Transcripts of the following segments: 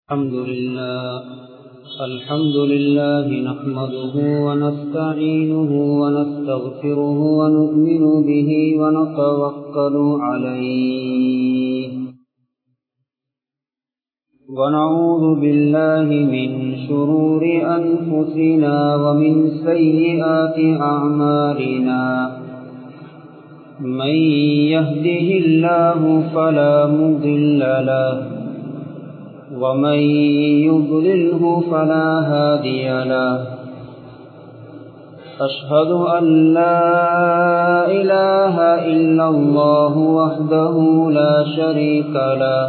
الحمد لله الحمد لله نحمده ونستعينه ونستغفره ونؤمن به ونتوكل عليه ونعوذ بالله من شرور أنفسنا ومن سيئات أعمالنا من يهده الله فلا مضل له ومن يضلله فلا هادي له أشهد أن لا إله إلا الله وحده لا شريك له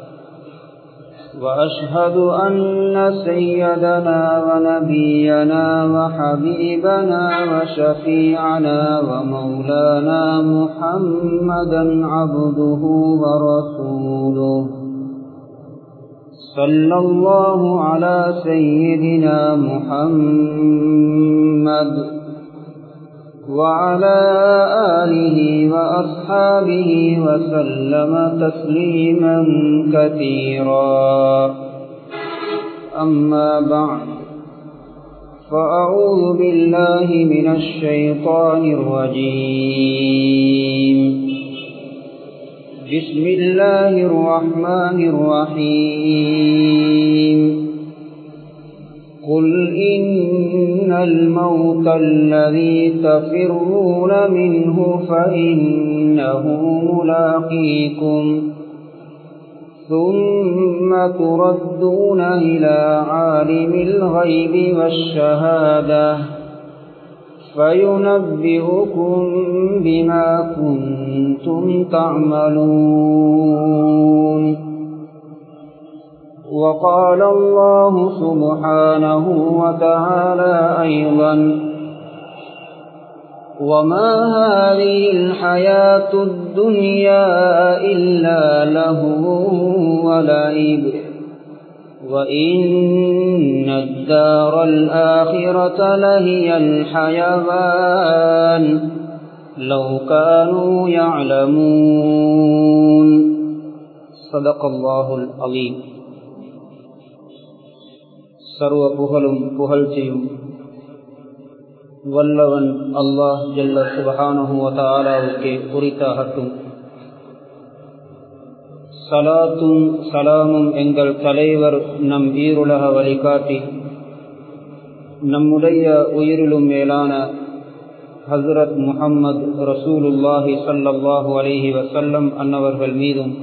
وأشهد أن سيدنا ونبينا وحبيبنا وشفيعنا ومولانا محمدا عبده ورسوله صلى الله على سيدنا محمد وعلى آله وأصحابه وسلم تسليما كثيرا أما بعد فأعوذ بالله من الشيطان الرجيم بسم الله الرحمن الرحيم قل إن الموت الذي تفرون منه فإنه ملاقيكم ثم تردون إلى عالم الغيب والشهادة فينبئكم بما كنتم تعملون وقال الله سبحانه وتعالى أيضا وما هذه الحياة الدنيا إلا لهو ولعب وإن الدار الآخرة لهي الحيوان لو كانوا يعلمون صدق الله العظيم சர்வ புகழும் புகழ்ச்சியும் வல்லவன் அல்லாஹ் ஜல்ல சுபஹானுவதாலாவுக்கே உரித்தாகட்டும் சலாத்தும் சலாமும் எங்கள் தலைவர் நம் ஈருலக வழிகாட்டி நம்முடைய உயிரிலும் மேலான ஹசரத் முஹம்மது ரசூலுல்லாஹி சல்லாஹூ அலஹி வசல்லம் அன்னவர்கள் மீதும்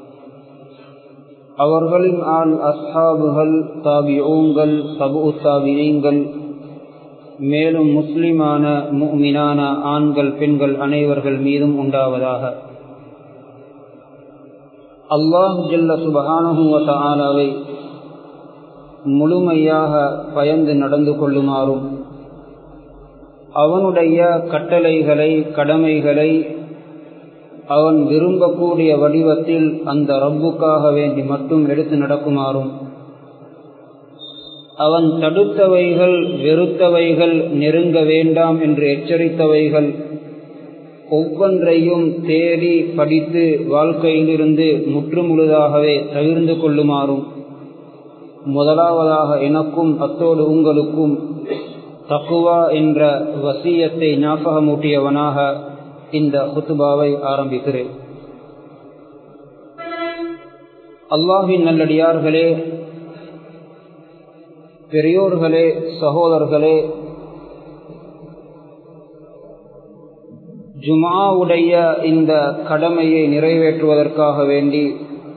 அவர்களின் ஆள் அஸ்ஹாபுகள் தாபியூங்கள் தபு தாபியங்கள் மேலும் முஸ்லிமான முமினான ஆண்கள் பெண்கள் அனைவர்கள் மீதும் உண்டாவதாக அல்லாஹ் ஜல்ல சுபஹானுவ ஆலாவை முழுமையாக பயந்து நடந்து கொள்ளுமாறும் அவனுடைய கட்டளைகளை கடமைகளை அவன் விரும்பக்கூடிய வடிவத்தில் அந்த ரப்புக்காக வேண்டி மட்டும் எடுத்து நடக்குமாறும் அவன் தடுத்தவைகள் வெறுத்தவைகள் நெருங்க வேண்டாம் என்று எச்சரித்தவைகள் ஒவ்வொன்றையும் தேடி படித்து வாழ்க்கையிலிருந்து முற்றுமுழுதாகவே தவிர்ந்து கொள்ளுமாறும் முதலாவதாக எனக்கும் அத்தோடு உங்களுக்கும் தக்குவா என்ற வசியத்தை ஞாபகமூட்டியவனாக இந்த ஹுத்துபாவை ஆரம்பிக்கிறேன் அல்லாஹின் நல்லடியார்களே பெரியோர்களே சகோதரர்களே ஜுமாவுடைய இந்த கடமையை நிறைவேற்றுவதற்காக வேண்டி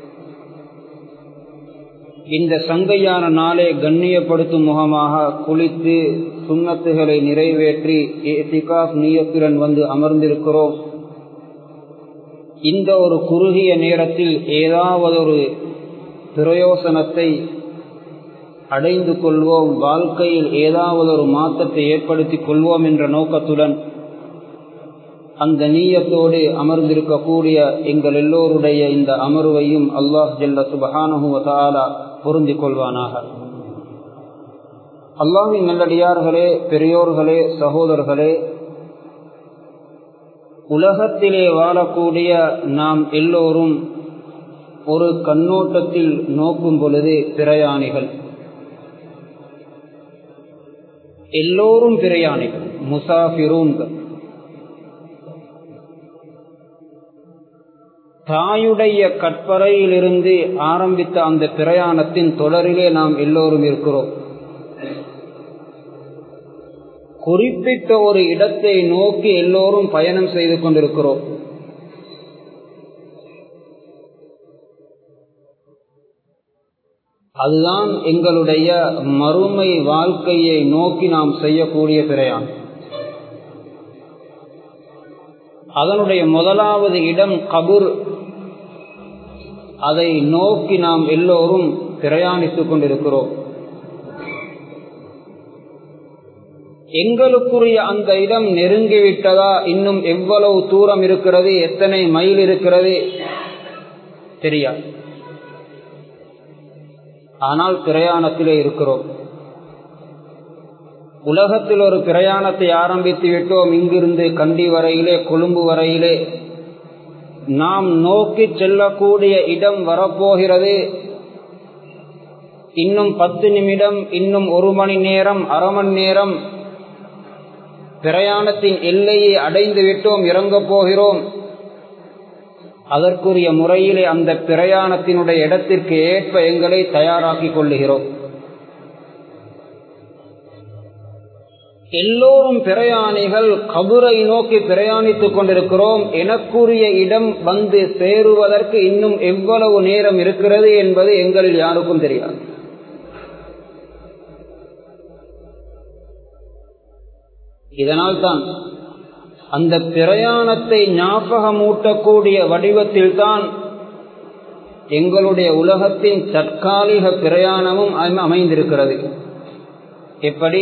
இந்த சங்கையான நாளை கண்ணியப்படுத்தும் முகமாக குளித்து சுண்ணத்துகளை நிறைவேற்றி ஏசிகாப் நீயத்துடன் வந்து அமர்ந்திருக்கிறோம் இந்த ஒரு குறுகிய நேரத்தில் ஏதாவது ஒரு பிரயோசனத்தை அடைந்து கொள்வோம் வாழ்க்கையில் ஏதாவது ஒரு மாற்றத்தை ஏற்படுத்திக் கொள்வோம் என்ற நோக்கத்துடன் அந்த நீயத்தோடு அமர்ந்திருக்கக்கூடிய எங்கள் எல்லோருடைய இந்த அமர்வையும் அல்லாஹ் ஜல்ல சுபஹானுவதாலா பொருந்திக் கொள்வானாக அல்லாஹின் நல்லடியார்களே பெரியோர்களே சகோதரர்களே உலகத்திலே வாழக்கூடிய நாம் எல்லோரும் ஒரு கண்ணோட்டத்தில் நோக்கும் பொழுது பிரயாணிகள் எல்லோரும் பிரயாணிகள் முசாஃபிரூன்கள் தாயுடைய கற்பறையிலிருந்து ஆரம்பித்த அந்த பிரயாணத்தின் தொடரிலே நாம் எல்லோரும் இருக்கிறோம் குறிப்பிட்ட ஒரு இடத்தை நோக்கி எல்லோரும் பயணம் செய்து கொண்டிருக்கிறோம் அதுதான் எங்களுடைய மறுமை வாழ்க்கையை நோக்கி நாம் செய்யக்கூடிய பிரயாணம் அதனுடைய முதலாவது இடம் கபூர் அதை நோக்கி நாம் எல்லோரும் பிரயாணித்துக் கொண்டிருக்கிறோம் எங்களுக்குரிய அந்த இடம் நெருங்கிவிட்டதா இன்னும் எவ்வளவு தூரம் இருக்கிறது எத்தனை மைல் இருக்கிறது தெரியாது ஆனால் பிரயாணத்திலே இருக்கிறோம் உலகத்தில் ஒரு பிரயாணத்தை ஆரம்பித்து விட்டோம் இங்கிருந்து கண்டி வரையிலே கொழும்பு வரையிலே நாம் நோக்கி செல்லக்கூடிய இடம் வரப்போகிறது இன்னும் பத்து நிமிடம் இன்னும் ஒரு மணி நேரம் அரை மணி நேரம் பிரயாணத்தின் எல்லையை அடைந்து விட்டோம் இறங்கப் போகிறோம் அதற்குரிய முறையிலே அந்த பிரயாணத்தினுடைய இடத்திற்கு ஏற்ப எங்களை தயாராக்கிக் கொள்ளுகிறோம் எல்லோரும் பிரயாணிகள் கபுரை நோக்கி பிரயாணித்துக் கொண்டிருக்கிறோம் எனக்குரிய இடம் வந்து சேருவதற்கு இன்னும் எவ்வளவு நேரம் இருக்கிறது என்பது எங்களில் யாருக்கும் தெரியாது இதனால் தான் அந்த பிரயாணத்தை ஞாபகமூட்டக்கூடிய வடிவத்தில் தான் எங்களுடைய உலகத்தின் தற்காலிக பிரயாணமும் அமைந்திருக்கிறது எப்படி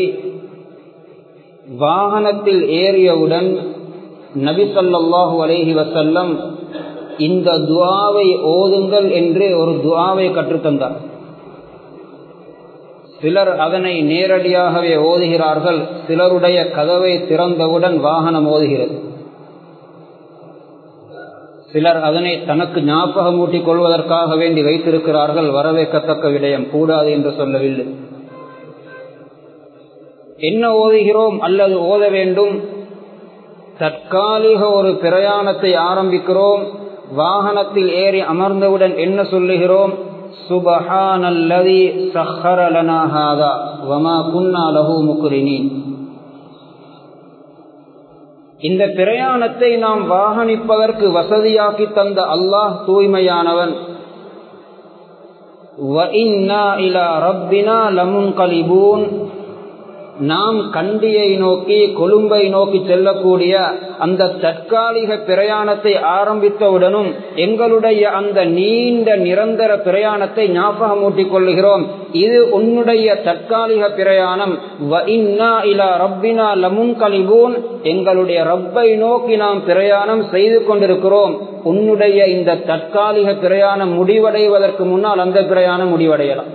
வாகனத்தில் ஏறியவுடன் நபி சொல்லாஹு அலேஹி வசல்லம் இந்த துவாவை ஓதுங்கள் என்று ஒரு துவாவை கற்றுத்தந்தார் சிலர் அதனை நேரடியாகவே ஓதுகிறார்கள் சிலருடைய கதவை திறந்தவுடன் வாகனம் ஓதுகிறது சிலர் அதனை தனக்கு ஞாபகமூட்டிக் கொள்வதற்காக வேண்டி வைத்திருக்கிறார்கள் வரவேற்கத்தக்க விடயம் கூடாது என்று சொல்லவில்லை என்ன ஓதுகிறோம் அல்லது ஓத வேண்டும் தற்காலிக ஒரு பிரயாணத்தை ஆரம்பிக்கிறோம் வாகனத்தில் ஏறி அமர்ந்தவுடன் என்ன சொல்லுகிறோம் சுபஹானல்லதி சஹர லனா ஹாதா வமா குன்னா லஹு முக்ரினீன் இந்த பிரயாணத்தை நாம் வாகனிப்பதற்கு வசதியாக்கி தந்த அல்லாஹ் தூய்மையானவன் நாம் கண்டியை நோக்கி கொழும்பை நோக்கி செல்லக்கூடிய அந்த தற்காலிக பிரயாணத்தை ஆரம்பித்தவுடனும் எங்களுடைய அந்த நீண்ட நிரந்தர பிரயாணத்தை ஞாபகமூட்டிக் கொள்ளுகிறோம் இது உன்னுடைய தற்காலிக பிரயாணம் ரப்பினா லமுன் கலிபூன் எங்களுடைய ரப்பை நோக்கி நாம் பிரயாணம் செய்து கொண்டிருக்கிறோம் உன்னுடைய இந்த தற்காலிக பிரயாணம் முடிவடைவதற்கு முன்னால் அந்த பிரயாணம் முடிவடையலாம்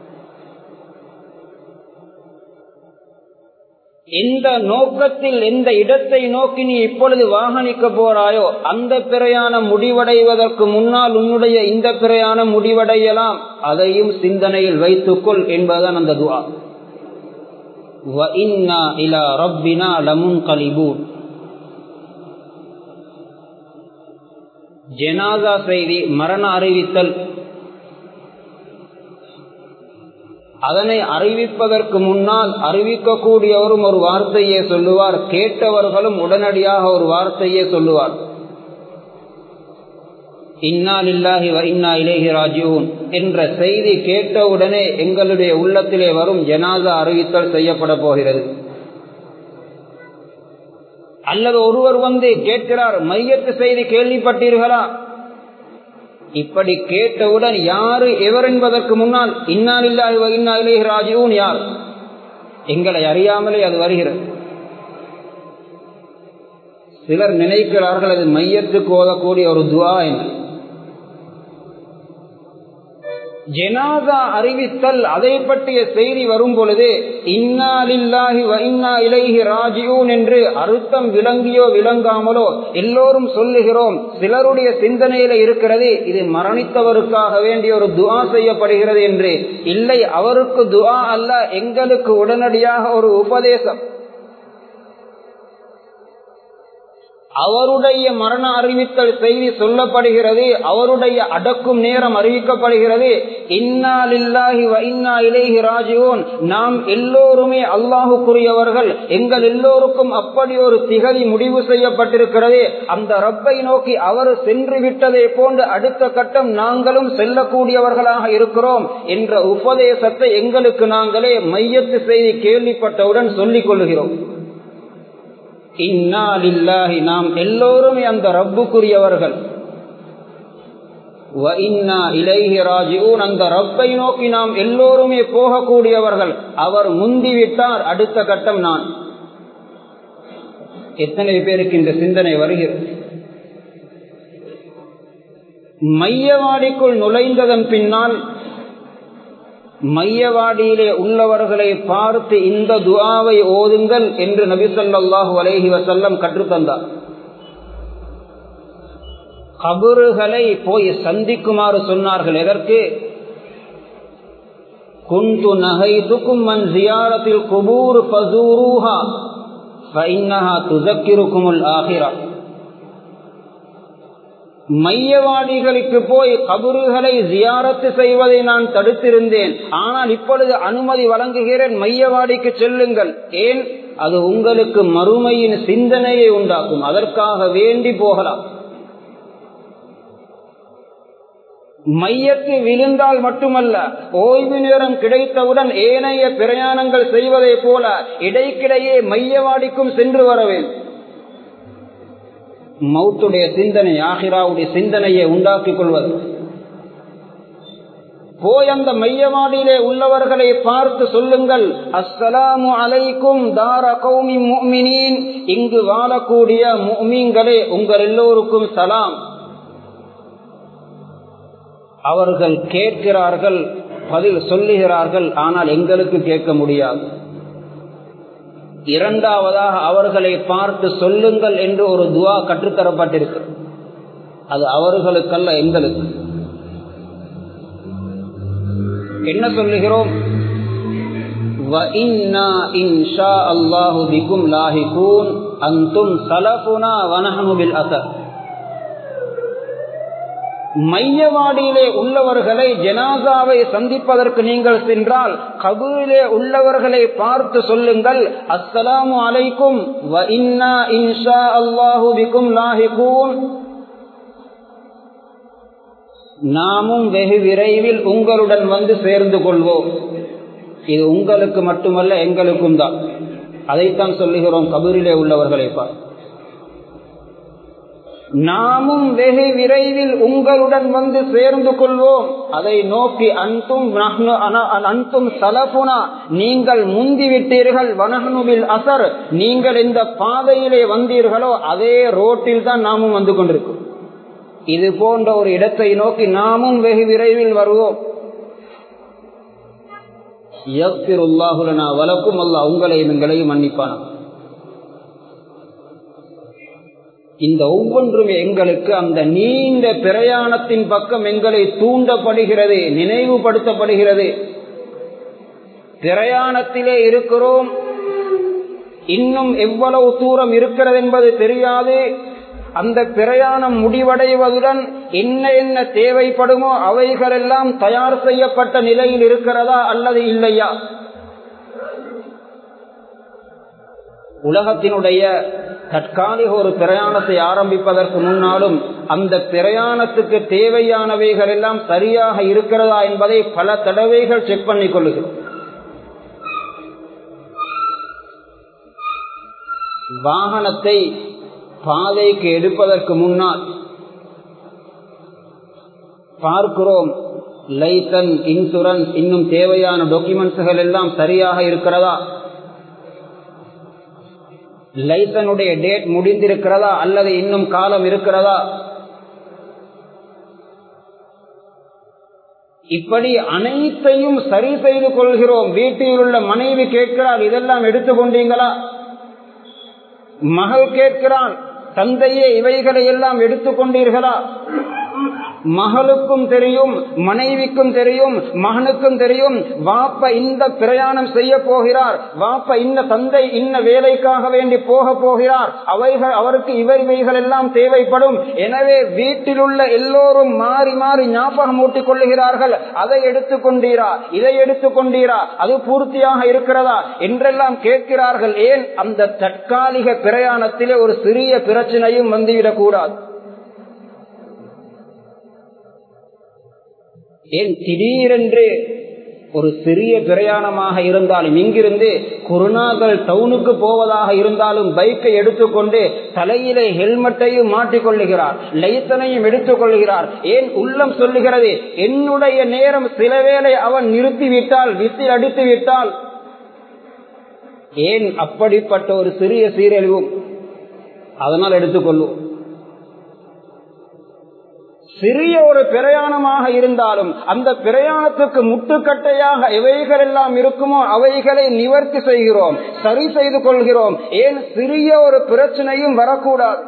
எந்த நோக்கத்தில் எந்த இடத்தை நோக்கி நீ இப்பொழுது வாகனிக்க போறாயோ அந்த பிரயாணம் முடிவடைவதற்கு முன்னால் உன்னுடைய இந்த பிரயாணம் முடிவடையலாம் அதையும் சிந்தனையில் வைத்துக்கொள் என்பதுதான் அந்த துவா ஜெனாதா செய்தி மரண அறிவித்தல் அதனை அறிவிப்பதற்கு முன்னால் அறிவிக்கக்கூடியவரும் ஒரு வார்த்தையே சொல்லுவார் கேட்டவர்களும் உடனடியாக ஒரு வார்த்தையே சொல்லுவார் இன்னா இல்லாஹி இன்னா இலேஹி ராஜீவன் என்ற செய்தி கேட்டவுடனே எங்களுடைய உள்ளத்திலே வரும் ஜனாதா அறிவித்தல் செய்யப்பட போகிறது அல்லது ஒருவர் வந்து கேட்கிறார் மையத்து செய்தி கேள்விப்பட்டீர்களா இப்படி கேட்டவுடன் யாரு எவர் என்பதற்கு முன்னால் இன்னாலில்லாஹி இன்னா இலேஹி ராஜிஊன் யார் எங்களை அறியாமலே அது வருகிறது சிலர் நினைக்கிறார்கள் அது மையத்துக்கு ஓதக்கூடிய ஒரு துவா என்று ஜெனாதா அறிவித்தல் அதை பற்றிய செய்தி வரும் பொழுது இன்னாலில்லாஹி இன்னா இலைஹி ராஜியூன் என்று அர்த்தம் விளங்கியோ விளங்காமலோ எல்லோரும் சொல்லுகிறோம் சிலருடைய சிந்தனையில இருக்கிறது இது மரணித்தவருக்காக வேண்டிய ஒரு துவா செய்யப்படுகிறது என்று இல்லை அவருக்கு துவா அல்ல எங்களுக்கு உடனடியாக ஒரு உபதேசம் அவருடைய மரண அறிவித்தல் செய்தி சொல்லப்படுகிறது அவருடைய அடக்கும் நேரம் அறிவிக்கப்படுகிறது இன்னாலில்லாஹி இன்னா இலேஹி ராஜிவோன் நாம் எல்லோருமே அல்லாஹுக்குரியவர்கள் எங்கள் எல்லோருக்கும் அப்படி ஒரு திகதி முடிவு செய்யப்பட்டிருக்கிறது அந்த ரப்பை நோக்கி அவர் சென்று விட்டதை போன்று அடுத்த கட்டம் நாங்களும் செல்லக்கூடியவர்களாக இருக்கிறோம் என்ற உபதேசத்தை எங்களுக்கு நாங்களே மையத்து செய்தி கேள்விப்பட்டவுடன் சொல்லிக் கொள்கிறோம் இன்னாலில்லாஹி நாம் எல்லோருமே அந்த ரப்புக்குரியவர்கள் அந்த ரப்பை நோக்கி நாம் எல்லோருமே போகக்கூடியவர்கள் அவர் முந்திவிட்டார் அடுத்த கட்டம் நான் எத்தனை பேருக்கு இந்த சிந்தனை வருகிறது மையவாடிக்குள் நுழைந்ததன் பின்னால் மையவாடியிலே உள்ளவர்களை பார்த்து இந்த துவாவை ஓதுங்கள் என்று நபி சொல்லாஹு அலேஹி வசல்லம் கற்றுத்தந்தார் கபறுகளை போய் சந்திக்குமாறு சொன்னார்கள் எதற்கு குந்து நகை துக்கும் மண் ஜியாரத்தில் குபூர் பசூரூஹா ஃபைன்னஹா துதக்கிருக்குமுல் ஆகிரா மையவாடிகளுக்கு போய் கபறுகளை ஜியாரத்து செய்வதை நான் தடுத்திருந்தேன் ஆனால் இப்பொழுது அனுமதி வழங்குகிறேன் மையவாடிக்கு செல்லுங்கள் ஏன் அது உங்களுக்கு மறுமையின் சிந்தனையை உண்டாக்கும் அதற்காக வேண்டி போகலாம் மையத்து விழுந்தால் மட்டுமல்ல ஓய்வு நேரம் கிடைத்தவுடன் ஏனைய பிரயாணங்கள் செய்வதை போல இடைக்கிடையே மையவாடிக்கும் சென்று வர வேண்டும் மௌத்துடைய சிந்தனை ஆஹிராவுடைய சிந்தனையை உண்டாக்கிக் கொள்வது போய் அந்த மையவாடியிலே உள்ளவர்களை பார்த்து சொல்லுங்கள் அஸ்ஸலாமு அலைக்கும் தார கௌமி முஃமினீன் இங்கு வாழக்கூடிய முஃமீன்களே உங்கள் எல்லோருக்கும் சலாம் அவர்கள் கேட்கிறார்கள் பதில் சொல்லுகிறார்கள் ஆனால் எங்களுக்கு கேட்க முடியாது இரண்டாவதாக அவர்களை பார்த்து சொல்லுங்கள் என்று ஒரு துவா கற்றுத்தரப்பட்டிருக்கு அது அவர்களுக்கல்ல எங்களுக்கு என்ன சொல்லுகிறோம் மையவாடியிலே உள்ளவர்களை ஜனாசாவை சந்திப்பதற்கு நீங்கள் சென்றால் கபூரிலே உள்ளவர்களை பார்த்து சொல்லுங்கள் அஸ்ஸலாமு அலைக்கும் வ இன்னா இன்ஷா அல்லாஹு பிக்கும் லாஹிகூன் நாமும் வெகு விரைவில் உங்களுடன் வந்து சேர்ந்து கொள்வோம் இது உங்களுக்கு மட்டுமல்ல எங்களுக்கும் தான் அதைத்தான் சொல்லுகிறோம் கபூரிலே உள்ளவர்களை பார் நாமும் வெகு விரைவில் உங்களுடன் வந்து சேர்ந்து கொள்வோம் அதை நோக்கி அன்தும் அன்தும் சலபுனா நீங்கள் முந்திவிட்டீர்கள் வனகனுவில் அசர் நீங்கள் இந்த பாதையிலே வந்தீர்களோ அதே ரோட்டில் தான் நாமும் வந்து கொண்டிருக்கோம் இது போன்ற ஒரு இடத்தை நோக்கி நாமும் வெகு விரைவில் வருவோம் வலக்கும் அல்லா உங்களையும் எங்களையும் மன்னிப்பான இந்த ஒவ்வொன்றுமே எங்களுக்கு அந்த நீண்ட பிரயாணத்தின் பக்கம் எங்களை தூண்டப்படுகிறது நினைவுபடுத்தப்படுகிறது பிரயாணத்திலே இருக்கிறோம் இன்னும் எவ்வளவு தூரம் இருக்கிறது என்பது தெரியாது அந்த பிரயாணம் முடிவடைவதுடன் என்ன என்ன தேவைப்படுமோ அவைகளெல்லாம் தயார் செய்யப்பட்ட நிலையில் இருக்கிறதா அல்லது இல்லையா உலகத்தினுடைய தற்காலிக ஒரு பிரயாணத்தை ஆரம்பிப்பதற்கு முன்னாலும் அந்த பிரயாணத்துக்கு தேவையானவைகள் எல்லாம் சரியாக இருக்கிறதா என்பதை பல தடவைகள் செக் பண்ணிக் கொள்ளுகிறோம் வாகனத்தை பாதைக்கு எடுப்பதற்கு முன்னால் பார்க்கிறோம் லைசன்ஸ் இன்சூரன்ஸ் இன்னும் தேவையான டாக்குமெண்ட்ஸ்கள் எல்லாம் சரியாக இருக்கிறதா லைசனுடைய டேட் முடிந்திருக்கிறதா அல்லது இன்னும் காலம் இருக்கிறதா இப்படி அனைத்தையும் சரி செய்து கொள்கிறோம் வீட்டில் உள்ள மனைவி கேட்கிறாள் இதெல்லாம் எடுத்துக்கொண்டீங்களா மகள் கேட்கிறாள் தந்தையே இவைகளை எல்லாம் எடுத்துக்கொண்டீர்களா மகளுக்கும் தெரியும் மனைவிக்கும் தெரியும் மகனுக்கும் தெரியும் வாப்ப இந்த பிரயாணம் செய்ய போகிறார் வாப்ப இந்த தந்தை இந்த வேலைக்காக வேண்டி போக போகிறார் அவைகள் அவருக்கு இவைகள் எல்லாம் தேவைப்படும் எனவே வீட்டில் உள்ள எல்லோரும் மாறி மாறி ஞாபகம் ஊட்டிக் கொள்ளுகிறார்கள் அதை எடுத்துக்கொண்டீரா இதை எடுத்துக்கொண்டீரா அது பூர்த்தியாக இருக்கிறதா என்றெல்லாம் கேட்கிறார்கள் ஏன் அந்த தற்காலிக பிரயாணத்திலே ஒரு சிறிய பிரச்சனையும் வந்துவிடக் கூடாது ஏன் திடீரென்று ஒரு சிறிய பிரயாணமாக இருந்தாலும் இங்கிருந்து குருநாகல் டவுனுக்கு போவதாக இருந்தாலும் பைக்கை எடுத்துக்கொண்டு தலையிலே ஹெல்மெட்டையும் மாட்டிக்கொள்ளுகிறார் லைசனையும் எடுத்துக் கொள்கிறார் ஏன் உள்ளம் சொல்லுகிறது என்னுடைய நேரம் சில வேளை அவன் நிறுத்திவிட்டால் விசில் அடித்து விட்டால் ஏன் அப்படிப்பட்ட ஒரு சிறிய சீரழிவும் அதனால் எடுத்துக்கொள்வோம் சிறிய ஒரு பிரயாணமாக இருந்தாலும் அந்த பிரயாணத்துக்கு முட்டுக்கட்டையாக எவைகள் எல்லாம் இருக்குமோ அவைகளை நிவர்த்தி செய்கிறோம் சரி செய்து கொள்கிறோம் ஏன் சிறிய ஒரு பிரச்சனையும் வரக்கூடாது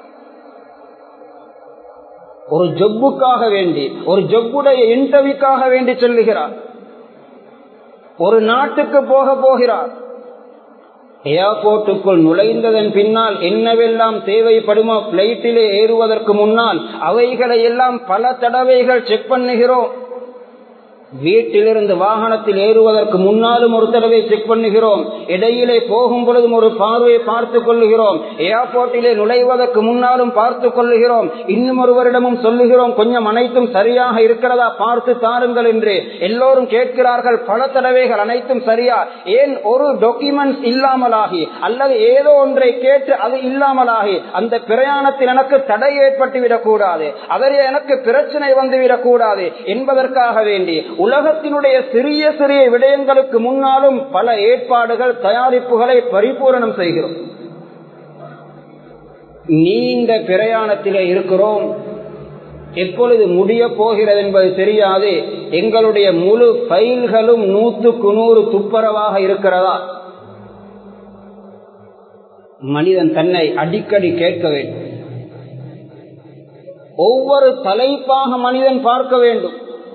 ஒரு ஜொப்புக்காக வேண்டி ஒரு ஜொப்புடைய இன்டர்வியூக்காக வேண்டி செல்லுகிறார் ஒரு நாட்டுக்கு போக போகிறார் ஏர்போர்ட்டுக்குள் நுழைந்ததன் பின்னால் என்னவெல்லாம் தேவைப்படுமோ பிளைட்டிலே ஏறுவதற்கு முன்னால் அவைகளை எல்லாம் பல தடவைகள் செக் பண்ணுகிறோம் வீட்டிலிருந்து வாகனத்தில் ஏறுவதற்கு முன்னாலும் ஒரு தடவை செக் பண்ணுகிறோம் இடையிலே போகும் பொழுதும் ஒரு பார்வையை பார்த்து கொள்ளுகிறோம் ஏர்போர்ட்டிலே நுழைவதற்கு முன்னாலும் பார்த்து கொள்ளுகிறோம் இன்னும் ஒருவரிடமும் சொல்லுகிறோம் கொஞ்சம் அனைத்தும் சரியாக இருக்கிறதா பார்த்து தாருங்கள் என்று எல்லோரும் கேட்கிறார்கள் பல தடவைகள் அனைத்தும் சரியா ஏன் ஒரு டாக்குமெண்ட்ஸ் இல்லாமலாகி அல்லது ஏதோ ஒன்றை கேட்டு அது இல்லாமலாகி அந்த பிரயாணத்தில் எனக்கு தடை ஏற்பட்டு விடக்கூடாது அதில் எனக்கு பிரச்சனை வந்துவிடக் கூடாது என்பதற்காக வேண்டி உலகத்தினுடைய சிறிய சிறிய விடயங்களுக்கு முன்னாலும் பல ஏற்பாடுகள் தயாரிப்புகளை பரிபூரணம் செய்கிறோம் நீண்ட பிரயாணத்திலே இருக்கிறோம் எப்பொழுது முடிய போகிறது என்பது தெரியாது எங்களுடைய முழு பயில்களும் நூற்றுக்கு நூறு துப்பரவாக இருக்கிறதா மனிதன் தன்னை அடிக்கடி கேட்க வேண்டும் ஒவ்வொரு தலைப்பாக மனிதன் பார்க்க வேண்டும்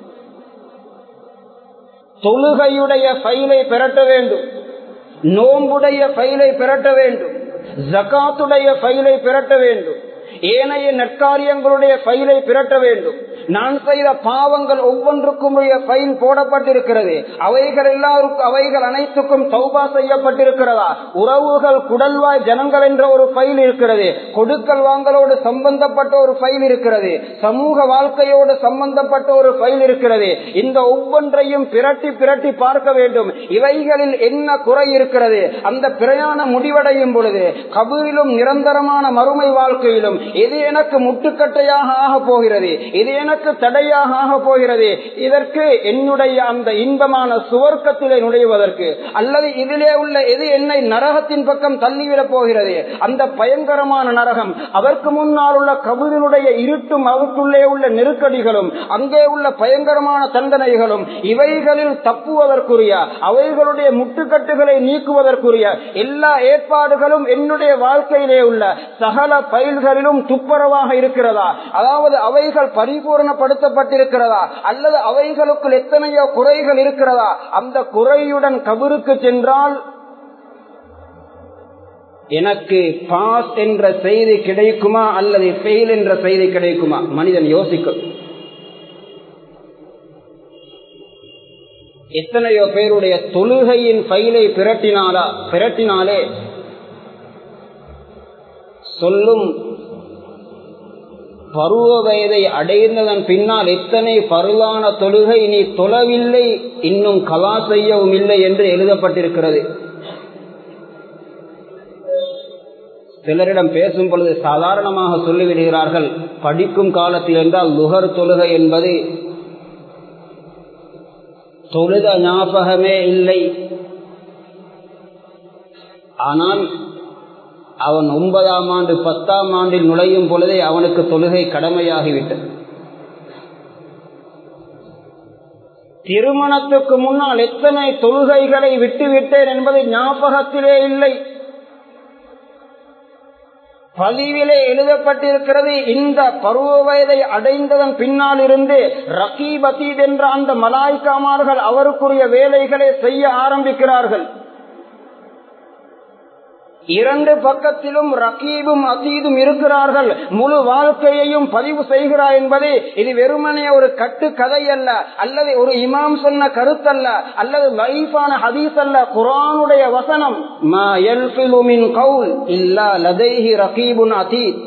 தொழுகையுடைய ஃபைலை பெறட்ட வேண்டும் நோம்புடைய ஃபைலை பெறட்ட வேண்டும் ஜகாத்துடைய ஃபைலை பெறட்ட வேண்டும் ஏனைய நற்காரியங்களுடைய ஃபைலை பிரட்ட வேண்டும் நான் செய்த பாவங்கள் ஒவ்வொன்றுக்கும் ஃபைல் போடப்பட்டிருக்கிறது அவைகள் எல்லாருக்கும் அவைகள் அனைத்துக்கும் சௌபா செய்யப்பட்டிருக்கிறதா உறவுகள் குடல்வாய் ஜனங்கள் என்ற ஒரு ஃபைல் இருக்கிறது கொடுக்கல் வாங்கலோடு சம்பந்தப்பட்ட ஒரு ஃபைல் இருக்கிறது சமூக வாழ்க்கையோடு சம்பந்தப்பட்ட ஒரு ஃபைல் இருக்கிறது இந்த ஒவ்வொன்றையும் பிரட்டி பிரட்டி பார்க்க வேண்டும் இவைகளில் என்ன குறை இருக்கிறது அந்த பிரயாணம் முடிவடையும் பொழுது கபூரிலும் நிரந்தரமான மறுமை வாழ்க்கையிலும் இது எனக்கு முட்டுக்கட்டையாக ஆக போகிறது இது எனக்கு தடையாக ஆக போகிறது இதற்கு என்னுடைய அந்த இன்பமான சுவர்க்கத்திலே நுழைவதற்கு அல்லது இதிலே உள்ள எது என்னை நரகத்தின் பக்கம் தள்ளிவிடப் போகிறது அந்த பயங்கரமான நரகம் அதற்கு முன்னால் உள்ள கபூரினுடைய இருட்டும் அவருக்குள்ளே உள்ள நெருக்கடிகளும் அங்கே உள்ள பயங்கரமான தண்டனைகளும் இவைகளில் தப்புவதற்குரிய அவைகளுடைய முட்டுக்கட்டுகளை நீக்குவதற்குரிய எல்லா ஏற்பாடுகளும் என்னுடைய வாழ்க்கையிலே உள்ள சகல பயில்களிலும் துப்பரவாக இருக்கிறதா அதாவது அவைகள் பரிபூர்ணப்படுத்தப்பட்டிருக்கிறதா அல்லது அவைகளுக்குள் எத்தனையோ குறைகள் இருக்கிறதா அந்த குறையுடன் கபருக்கு சென்றால் எனக்கு பாஸ் என்ற செய்தி கிடைக்குமா அல்லது ஃபெயில் என்ற செய்தி கிடைக்குமா மனிதன் யோசிக்கும் எத்தனையோ பேருடைய தொழுகையின் ஃபைலை பிரட்டினாலா பிரட்டினாலே சொல்லும் பருவ வயதை அடைந்ததன் பின்னால் எத்தனை பருவான தொழுகை நீ தொழவில்லை இன்னும் கலா செய்யவும் இல்லை என்று எழுதப்பட்டிருக்கிறது சிலரிடம் பேசும் பொழுது சாதாரணமாக சொல்லிவிடுகிறார்கள் படிக்கும் காலத்தில் என்றால் லுகர் தொழுகை என்பது தொழுத ஞாபகமே இல்லை ஆனால் அவன் ஒன்பதாம் ஆண்டு பத்தாம் ஆண்டில் நுழையும் பொழுதே அவனுக்கு தொழுகை கடமையாகிவிட்டது திருமணத்துக்கு முன்னால் எத்தனை தொழுகைகளை விட்டுவிட்டேன் என்பது ஞாபகத்திலே இல்லை பதிவிலே எழுதப்பட்டிருக்கிறது இந்த பருவ வயதை அடைந்ததன் பின்னால் இருந்து ரகீப் அத்தீத் என்ற அந்த மலாய்க்காமார்கள் அவருக்குரிய வேலைகளை செய்ய ஆரம்பிக்கிறார்கள் இரண்டு பக்கத்திலும் ரகீபும் அசீதும் இருக்கிறார்கள் முழு வாழ்க்கையையும் பதிவு செய்கிறார் என்பது இது வெறுமனே ஒரு கட்டு கதை அல்ல அல்லது ஒரு இமாம் சொன்ன கருத்தல்ல அல்லது லைஃபான ஹதீஸ் அல்ல குரானுடைய வசனம் இல்லா லதைஹி ரகீபுன் அதீத்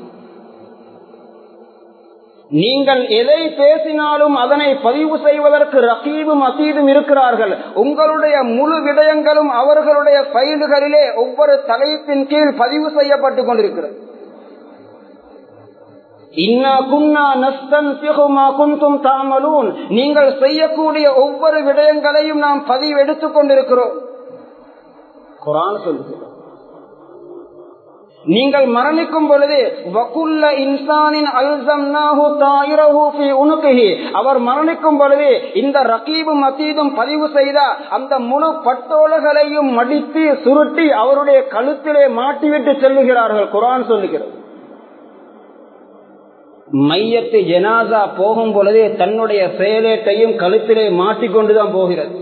நீங்கள் எதை பேசினாலும் அதனை பதிவு செய்வதற்கு ரகீபும் அசீதும் இருக்கிறார்கள் உங்களுடைய முழு விடயங்களும் அவர்களுடைய பயில்களிலே ஒவ்வொரு தலையத்தின் கீழ் பதிவு செய்யப்பட்டுக் கொண்டிருக்கிறது நீங்கள் செய்யக்கூடிய ஒவ்வொரு விடயங்களையும் நாம் பதிவு எடுத்துக் கொண்டிருக்கிறோம் குரான் சொல்லுகிறோம் நீங்கள் மரணிக்கும் பொழுது வகுல்ல இன்சானின் அவர் மரணிக்கும் பொழுது இந்த ரகீபும் மத்தீதும் பதிவு செய்த அந்த முழு பட்டோலகளையும் மடித்து சுருட்டி அவருடைய கழுத்திலே மாட்டிவிட்டு செல்லுகிறார்கள் குரான் சொல்லுகிறது மையத்து ஜனாசா போகும் பொழுதே தன்னுடைய செயலேட்டையும் கழுத்திலே மாட்டிக்கொண்டுதான் போகிறது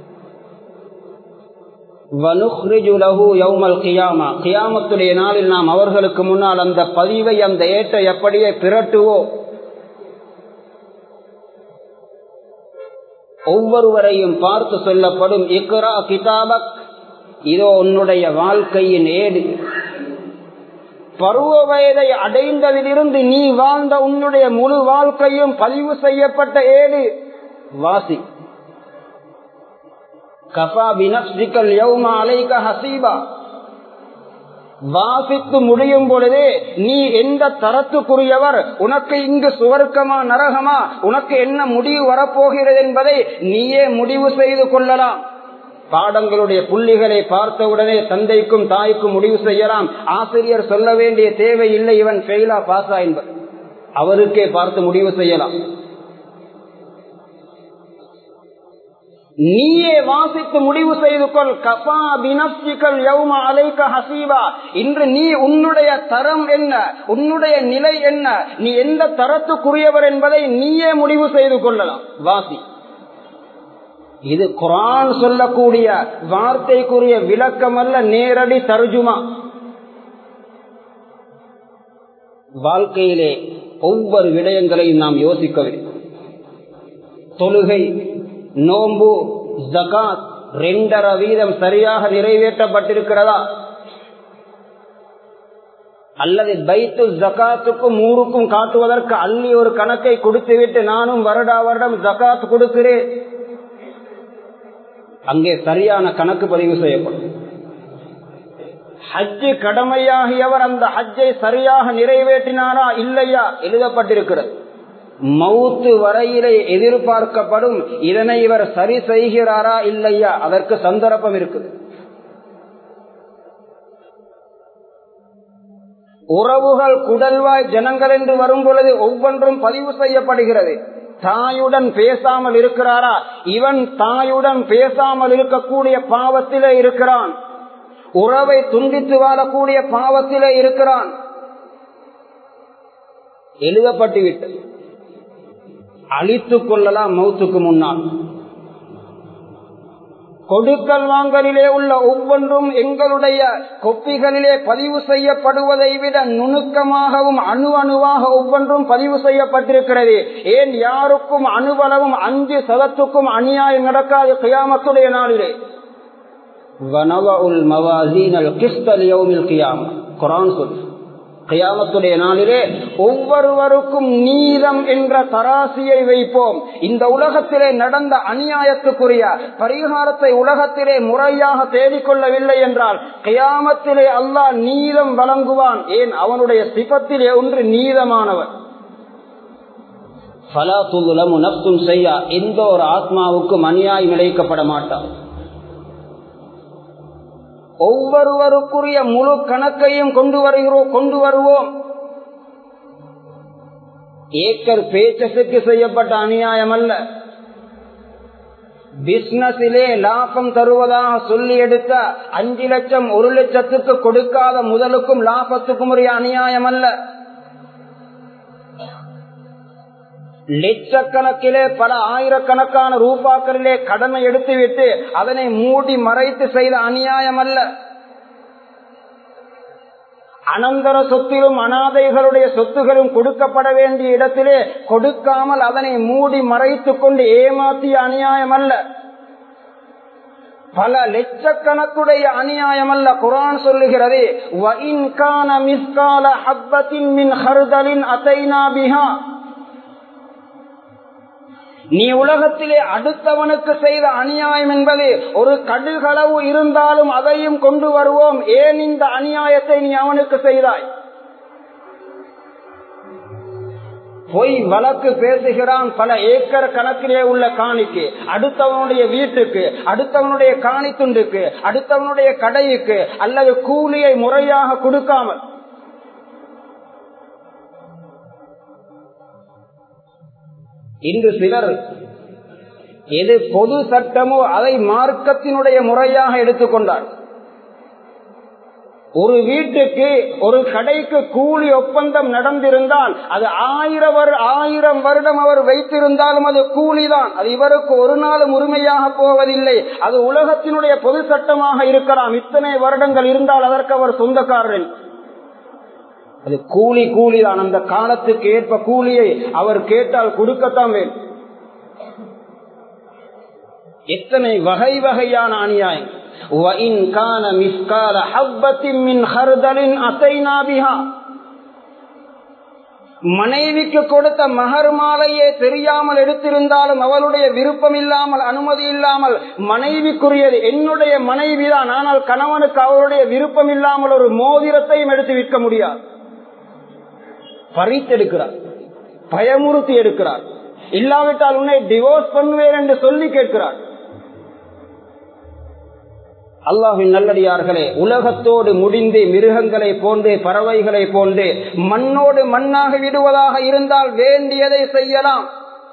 கியாமத்துடைய நாளில் நாம் அவர்களுக்கு முன்னால் அந்த பதிவை அந்த ஏற்ற எப்படியே பிரட்டுவோம் ஒவ்வொருவரையும் பார்த்து சொல்லப்படும் இக்ரா கிதாபக் இதோ உன்னுடைய வாழ்க்கையின் ஏடு பருவ வயதை அடைந்ததிலிருந்து நீ வாழ்ந்த உன்னுடைய முழு வாழ்க்கையும் பதிவு செய்யப்பட்ட ஏடு வாசி கபா பினப்சிக்கல் யௌமா அலைக ஹசீபா வாசித்து முடியும் பொழுதே நீ எந்த தரத்துக்குரியவர் உனக்கு இங்கு சுவர்க்கமா நரகமா உனக்கு என்ன முடிவு வரப்போகிறது என்பதை நீயே முடிவு செய்து கொள்ளலாம் பாடங்களுடைய புள்ளிகளை பார்த்தவுடனே தந்தைக்கும் தாய்க்கும் முடிவு செய்யலாம் ஆசிரியர் சொல்ல வேண்டிய தேவை இல்லை இவன் ஃபெயிலா பாசா என்பது அவருக்கே பார்த்து முடிவு செய்யலாம் நீயே வாசித்து முடிவு செய்து கொள் கபா பினப்சிக்கல் யௌம அலைக்க ஹசீபா இன்று நீ உன்னுடைய தரம் என்ன உன்னுடைய நிலை என்ன நீ எந்த தரத்துக்குரியவர் என்பதை நீயே முடிவு செய்து கொள்ளலாம் வாசி இது குரான் சொல்லக்கூடிய வார்த்தைக்குரிய விளக்கம் அல்ல நேரடி தருஜுமா வாழ்க்கையிலே ஒவ்வொரு விடயங்களையும் நாம் யோசிக்க வேண்டும் தொழுகை நோம்பு ஜகாத் ரெண்டரை வீதம் சரியாக நிறைவேற்றப்பட்டிருக்கிறதா அல்லது பைத்து ஜகாத்துக்கும் ஊருக்கும் காட்டுவதற்கு அள்ளி ஒரு கணக்கை கொடுத்துவிட்டு நானும் வருடா வருடம் ஜகாத் கொடுக்கிறேன் அங்கே சரியான கணக்கு பதிவு செய்யப்படும் ஹஜ்ஜு கடமையாகியவர் அந்த ஹஜ்ஜை சரியாக நிறைவேற்றினாரா இல்லையா எழுதப்பட்டிருக்கிறது மவுத்து வரையிலே எதிர்பார்க்கப்படும் இதனை இவர் சரி செய்கிறாரா இல்லையா அதற்கு சந்தர்ப்பம் இருக்குது உறவுகள் குடல்வாய் ஜனங்கள் என்று வரும் பொழுது ஒவ்வொன்றும் பதிவு செய்யப்படுகிறது தாயுடன் பேசாமல் இருக்கிறாரா இவன் தாயுடன் பேசாமல் இருக்கக்கூடிய பாவத்திலே இருக்கிறான் உறவை துண்டித்து வாழக்கூடிய பாவத்திலே இருக்கிறான் எழுதப்பட்டுவிட்டது அழித்துக் கொள்ளலாம் மௌத்துக்கு முன்னால் கொடுக்கல் வாங்கலிலே உள்ள ஒவ்வொன்றும் எங்களுடைய கொப்பிகளிலே பதிவு செய்யப்படுவதை விட நுணுக்கமாகவும் அணு அணுவாக ஒவ்வொன்றும் பதிவு செய்யப்பட்டிருக்கிறது ஏன் யாருக்கும் அணுவளவும் அஞ்சு சதத்துக்கும் அநியாயம் நடக்காது கியாமத்துடைய நாளிலே வனவஉல் மவாசீனல் கிஸ்தல் யௌமில் கியாம குரான் சொல்லு கியாமத்துடைய நாளிலே ஒவ்வொருவருக்கும் நீதம் என்ற தராசியை வைப்போம் இந்த உலகத்திலே நடந்த அநியாயத்துக்குரிய பரிகாரத்தை உலகத்திலே முறையாக தேடிக்கொள்ளவில்லை என்றால் கியாமத்திலே அல்லாஹ் நீதம் வழங்குவான் ஏன் அவனுடைய சிபத்திலே ஒன்று நீதமானவன் செய்ய எந்த ஒரு ஆத்மாவுக்கும் அநியாயம் இழைக்கப்பட மாட்டான் ஒவ்வொருவருக்குரிய முழு கணக்கையும் கொண்டு வருகிறோம் கொண்டு வருவோம் ஏக்கர் பேச்சசுக்கு செய்யப்பட்ட அநியாயம் அல்ல பிசினஸிலே லாபம் தருவதாக சொல்லி எடுத்த அஞ்சு லட்சம் ஒரு லட்சத்துக்கு கொடுக்காத முதலுக்கும் லாபத்துக்கும் உரிய அநியாயம் அல்ல லட்சக்கணக்கிலே பல ஆயிரக்கணக்கான ரூபாக்களிலே கடனை எடுத்துவிட்டு அதனை மூடி மறைத்து செய்த அநியாயம் அல்ல அனந்தர சொத்திலும் அனாதைகளுடைய சொத்துகளும் கொடுக்கப்பட வேண்டிய இடத்திலே கொடுக்காமல் அதனை மூடி மறைத்துக் கொண்டு ஏமாத்திய அநியாயம் அல்ல பல லட்சக்கணக்குடைய அநியாயம் அல்ல குரான் சொல்லுகிறது நீ உலகத்திலே அடுத்தவனுக்கு செய்த அநியாயம் என்பது ஒரு கடுகளவு இருந்தாலும் அதையும் கொண்டு வருவோம் ஏன் இந்த அநியாயத்தை நீ அவனுக்கு செய்தாய் பொய் வழக்கு பேசுகிறான் பல ஏக்கர் கணக்கிலே உள்ள காணிக்கு அடுத்தவனுடைய வீட்டுக்கு அடுத்தவனுடைய காணி துண்டுக்கு அடுத்தவனுடைய கடைக்கு அல்லது கூலியை முறையாக கொடுக்காமல் இன்று சிலர் எது பொது சட்டமோ அதை மார்க்கத்தினுடைய முறையாக எடுத்துக்கொண்டார் ஒரு வீட்டுக்கு ஒரு கடைக்கு கூலி ஒப்பந்தம் நடந்திருந்தால் அது ஆயிரம் ஆயிரம் வருடம் அவர் வைத்திருந்தாலும் அது கூலிதான் அது இவருக்கு ஒரு நாளும் உரிமையாக போவதில்லை அது உலகத்தினுடைய பொது சட்டமாக இருக்கலாம் இத்தனை வருடங்கள் இருந்தால் அதற்கு அவர் சொந்தக்காரன் அது கூலி கூலிதான் அந்த காலத்துக்கு ஏற்ப கூலியை அவர் கேட்டால் கொடுக்கத்தான் வேண்டும் எத்தனை வகை வகையான அநியாயம் மனைவிக்கு கொடுத்த மகர் மாலையே தெரியாமல் எடுத்திருந்தாலும் அவளுடைய விருப்பம் இல்லாமல் அனுமதி இல்லாமல் மனைவிக்குரியது என்னுடைய மனைவிதான் ஆனால் கணவனுக்கு அவருடைய விருப்பம் இல்லாமல் ஒரு மோதிரத்தையும் எடுத்து விற்க முடியாது பறித்தெடுக்கிறார் பயமுறுத்தி எடுக்கிறார் இல்லாவிட்டால் உன்னை டிவோர்ஸ் பண்ணுவேன் என்று சொல்லி கேட்கிறார் அல்லாஹின் நல்லடியார்களே உலகத்தோடு முடிந்து மிருகங்களை போன்று பறவைகளை போன்று மண்ணோடு மண்ணாக விடுவதாக இருந்தால் வேண்டியதை செய்யலாம்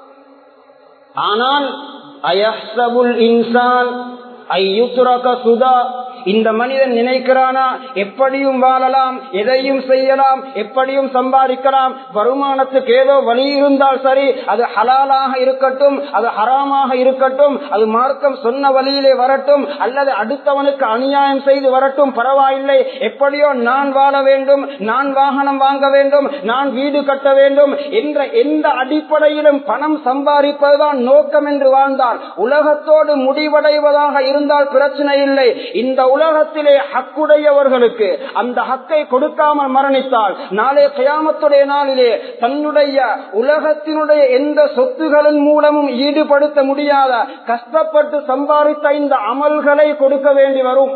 ஆனால் அயஹ்சபுல் இன்சான் ஐயுத்ரக சுதா இந்த மனிதன் நினைக்கிறானா எப்படியும் வாழலாம் எதையும் செய்யலாம் எப்படியும் சம்பாதிக்கலாம் வருமானத்துக்கு ஏதோ வழி இருந்தால் சரி அது ஹலாலாக இருக்கட்டும் அது ஹராமாக இருக்கட்டும் அது மார்க்கம் சொன்ன வழியிலே வரட்டும் அல்லது அடுத்தவனுக்கு அநியாயம் செய்து வரட்டும் பரவாயில்லை எப்படியோ நான் வாழ வேண்டும் நான் வாகனம் வாங்க வேண்டும் நான் வீடு கட்ட வேண்டும் என்ற எந்த அடிப்படையிலும் பணம் சம்பாதிப்பதுதான் நோக்கம் என்று வாழ்ந்தால் உலகத்தோடு முடிவடைவதாக இருந்தால் பிரச்சனை இல்லை இந்த உலகத்திலே ஹக்குடையவர்களுக்கு அந்த ஹக்கை கொடுக்காமல் மரணித்தால் நாளே கயாமத்துடைய நாளிலே தன்னுடைய உலகத்தினுடைய எந்த சொத்துகளின் மூலமும் ஈடுபடுத்த முடியாத கஷ்டப்பட்டு சம்பாதித்த இந்த அமல்களை கொடுக்க வேண்டி வரும்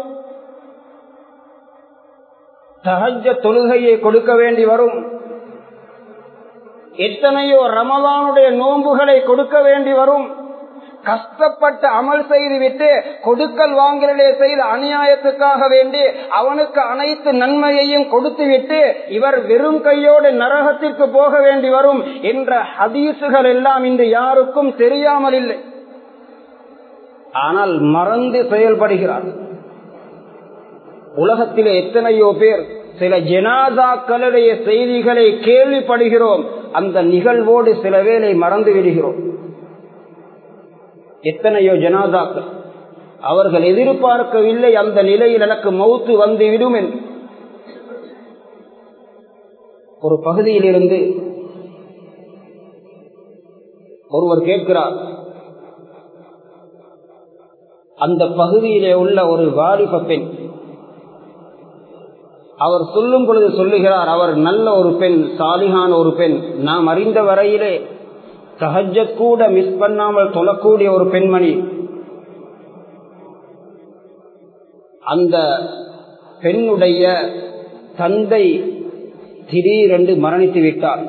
சகஜ தொழுகையை கொடுக்க வேண்டி வரும் எத்தனையோ ரமதானுடைய நோன்புகளை கொடுக்க வேண்டி வரும் கஷ்டப்பட்டு அமல் செய்துவிட்டு கொடுக்கல் வாங்கலே செய்த அநியாயத்துக்காக வேண்டி அவனுக்கு அனைத்து நன்மையையும் கொடுத்துவிட்டு இவர் வெறும் கையோடு நரகத்திற்கு போக வேண்டி வரும் என்ற ஹதீசுகள் எல்லாம் இன்று யாருக்கும் தெரியாமல் இல்லை ஆனால் மறந்து செயல்படுகிறார் உலகத்திலே எத்தனையோ பேர் சில ஜனாதாக்களுடைய செய்திகளை கேள்விப்படுகிறோம் அந்த நிகழ்வோடு சில வேளை மறந்து விடுகிறோம் எத்தனையோ ஜனாதாக்கள் அவர்கள் எதிர்பார்க்கவில்லை அந்த நிலையில் எனக்கு மௌத்து வந்து விடும் என்று ஒரு பகுதியிலிருந்து ஒருவர் கேட்கிறார் அந்த பகுதியிலே உள்ள ஒரு வாலிப பெண் அவர் சொல்லும் பொழுது சொல்லுகிறார் அவர் நல்ல ஒரு பெண் சாலிகான ஒரு பெண் நாம் அறிந்த வரையிலே சஹஜத் கூட மிஸ் பண்ணாமல் தொழக்கூடிய ஒரு பெண்மணி அந்த பெண்ணுடைய தந்தை திடீரென்று மரணித்து விட்டார்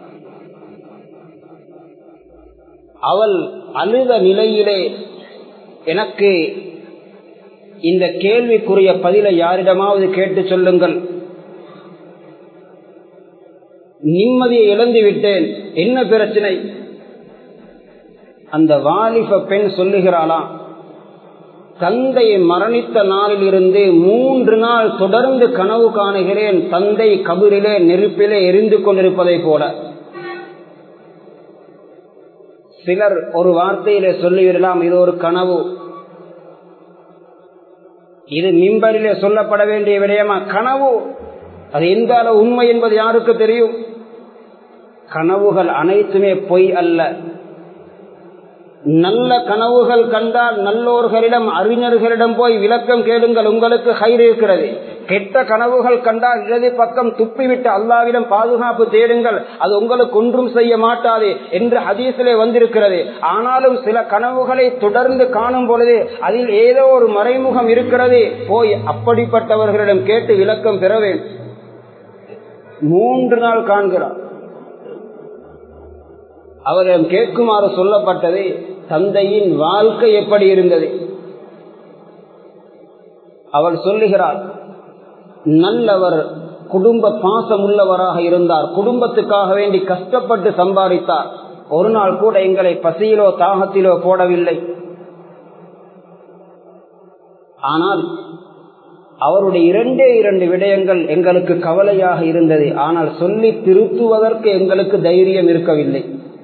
அவள் அழுத நிலையிலே எனக்கு இந்த கேள்விக்குரிய பதிலை யாரிடமாவது கேட்டு சொல்லுங்கள் நிம்மதியை இழந்து விட்டேன் என்ன பிரச்சனை அந்த வாலிப பெண் சொல்லுகிறாளாம் தந்தை மரணித்த நாளிலிருந்து மூன்று நாள் தொடர்ந்து கனவு காணுகிறேன் தந்தை கபிரிலே நெருப்பிலே எரிந்து கொண்டிருப்பதை போல சிலர் ஒரு வார்த்தையிலே சொல்லிவிடலாம் இது ஒரு கனவு இது மிம்பரிலே சொல்லப்பட வேண்டிய விடயமா கனவு அது எந்த அளவு உண்மை என்பது யாருக்கு தெரியும் கனவுகள் அனைத்துமே பொய் அல்ல நல்ல கனவுகள் கண்டால் நல்லோர்களிடம் அறிஞர்களிடம் போய் விளக்கம் கேளுங்கள் உங்களுக்கு கயிறு இருக்கிறது கெட்ட கனவுகள் கண்டால் இடது பக்கம் துப்பிவிட்டு அல்லாவிடம் பாதுகாப்பு தேடுங்கள் அது உங்களுக்கு ஒன்றும் செய்ய மாட்டாது என்று ஹதீசிலே வந்திருக்கிறது ஆனாலும் சில கனவுகளை தொடர்ந்து காணும் பொழுது அதில் ஏதோ ஒரு மறைமுகம் இருக்கிறது போய் அப்படிப்பட்டவர்களிடம் கேட்டு விளக்கம் பெற வேண்டும் மூன்று நாள் காண்கிறார் அவரிடம் கேட்குமாறு சொல்லப்பட்டது தந்தையின் வாழ்க்கை எப்படி இருந்தது அவள் சொல்லுகிறார் நல்லவர் குடும்ப பாசம் உள்ளவராக இருந்தார் குடும்பத்துக்காக வேண்டி கஷ்டப்பட்டு சம்பாதித்தார் ஒரு நாள் கூட எங்களை பசியிலோ தாகத்திலோ போடவில்லை ஆனால் அவருடைய இரண்டே இரண்டு விடயங்கள் எங்களுக்கு கவலையாக இருந்தது ஆனால் சொல்லி திருத்துவதற்கு எங்களுக்கு தைரியம் இருக்கவில்லை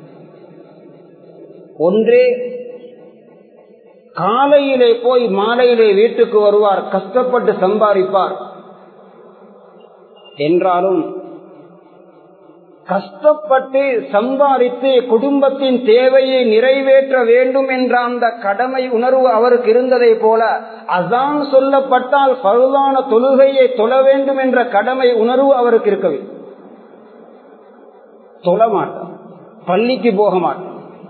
ஒன்றே காலையிலே போய் மாலையிலே வீட்டுக்கு வருவார் கஷ்டப்பட்டு சம்பாதிப்பார் என்றாலும் கஷ்டப்பட்டு சம்பாதித்து குடும்பத்தின் தேவையை நிறைவேற்ற வேண்டும் என்ற அந்த கடமை உணர்வு அவருக்கு இருந்ததை போல அசான் சொல்லப்பட்டால் பழுதான தொழுகையை தொழ வேண்டும் என்ற கடமை உணர்வு அவருக்கு இருக்கவில்லை தொழ மாட்டார் பள்ளிக்கு போக மாட்டார்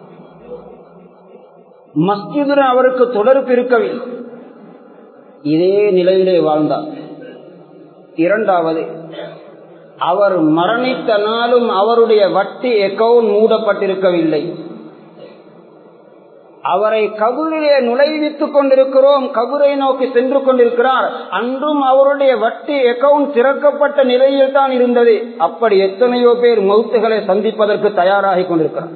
மஸ்ஜிதுடன் அவருக்கு தொடர்பு இருக்கவில்லை இதே நிலையிலே வாழ்ந்தார் இரண்டாவது அவர் மரணித்த நாளும் அவருடைய வட்டி அக்கவுண்ட் மூடப்பட்டிருக்கவில்லை அவரை கபூரிலே நுழைவித்துக் கொண்டிருக்கிறோம் கபூரை நோக்கி சென்று கொண்டிருக்கிறார் அன்றும் அவருடைய வட்டி அக்கவுண்ட் திறக்கப்பட்ட நிலையில் தான் இருந்தது அப்படி எத்தனையோ பேர் மௌத்துகளை சந்திப்பதற்கு தயாராகி கொண்டிருக்கிறார்